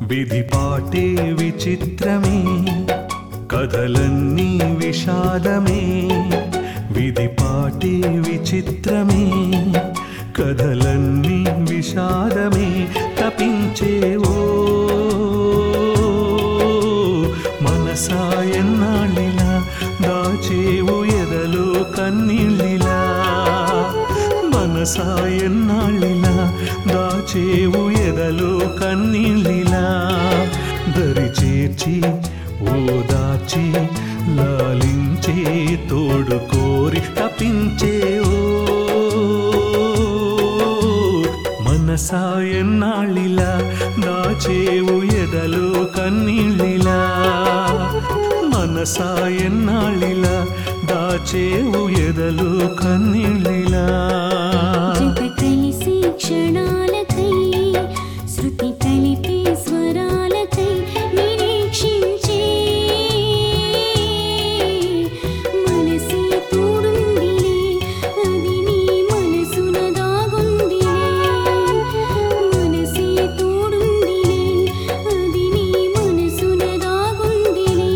విధిపాటే విచిత్రమే కథలన్నీ విషాదమే విధిపాటే విచిత్రమే కథలన్నీ విషాదమే తపించేవో మనసాయన్నాళ్ళిలా దాచేవు ఎదలో కన్నీళ్ళిలా మనసాయన్నాళ్ళిలా దాచేవు ఎదలో కన్నీళ్ళిలా దరి చేర్చి ఓదాచి లాలించే తోడు కోరి తపించే ఓ మనసాయన్నాళ్ళిలా దాచేవు ఎదలో కన్నీళ్ళిలా మనసాయన్నాళ్ళిలా దాచేవు ఎదలో కన్నీళ్ళిలా జత కలిసి క్షణాలకై శృతి కలిపే స్వరాలకై నిరీక్షించే మనసే తోడుందిలే అది నీ మనసున దాగుందిలే మనసే తోడుందిలే అది నీ మనసున దాగుందిలే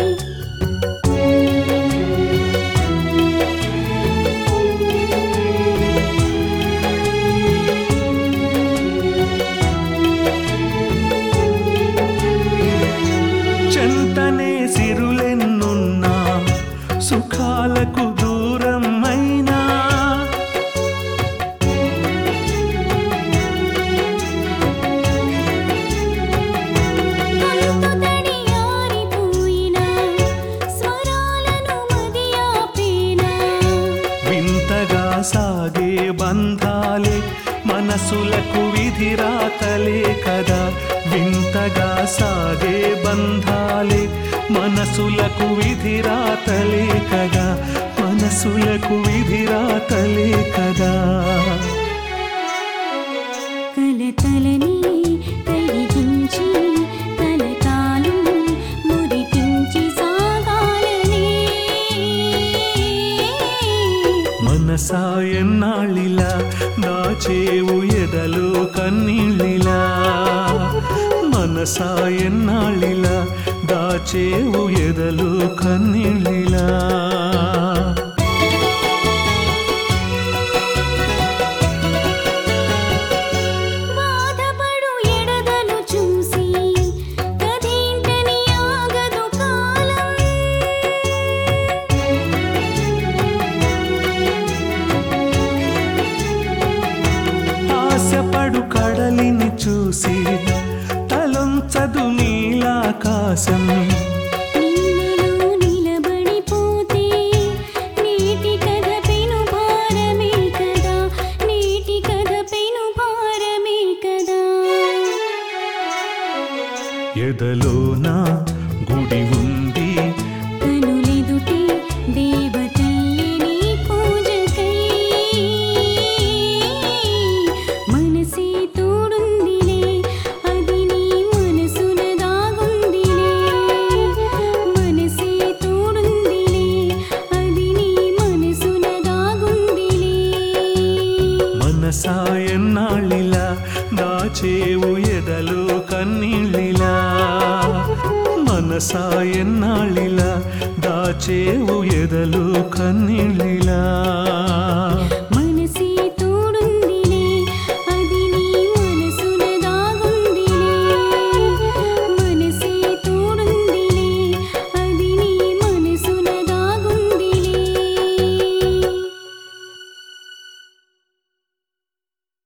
చెంతనే సిరులెన్నున్నా సుఖాలకు దూరం అయినా గొంతుతడి ఆరిపోయినా స్వరాలను మది ఆపేనా వింతగా సాగే బంధాలే మనసులకు విధిరాతలే కదా వింతగా సాగే బంధాలే మనసులకు విధిరాతలే కదా మనసులకు విధిరాతలే కదా కలతలని కరిగించి కలకాలం మురిపించి సాగాలని మనసాయన్నాళ్ళిలా దాచేవు ఎదలో కన్నీళ్ళిలా మనసాయన్నాళ్ళిలా దాచేవు ఎదలో కన్నీళ్ళిలా బాధపడు ఎడదను చూసి కదేంటని ఆగదు కాలం ఆశపడు కడలిని చూసి తలొంచదు నీలాకాశం నిన్నలో నిలబడిపోతే నీటి కథ పెను భారమే కదా నీటి కథ పెను భారమే కదా ఎదలోన గుడి ఉంది కనులెదుటే దేవతల్లి నీ పూజకై మనసే తోడుందిలే అది నీ మనసున దాగుందిలే మనసే తోడుందిలే అది నీ మనసున దాగుందిలే మనసాయన్నాళ్ళిలా దాచేవు ఎదలో కన్నీళ్ళిలా మనసాయన్నాళ్ళిలా దాచేవు ఎదలో కన్నీళ్ళిలా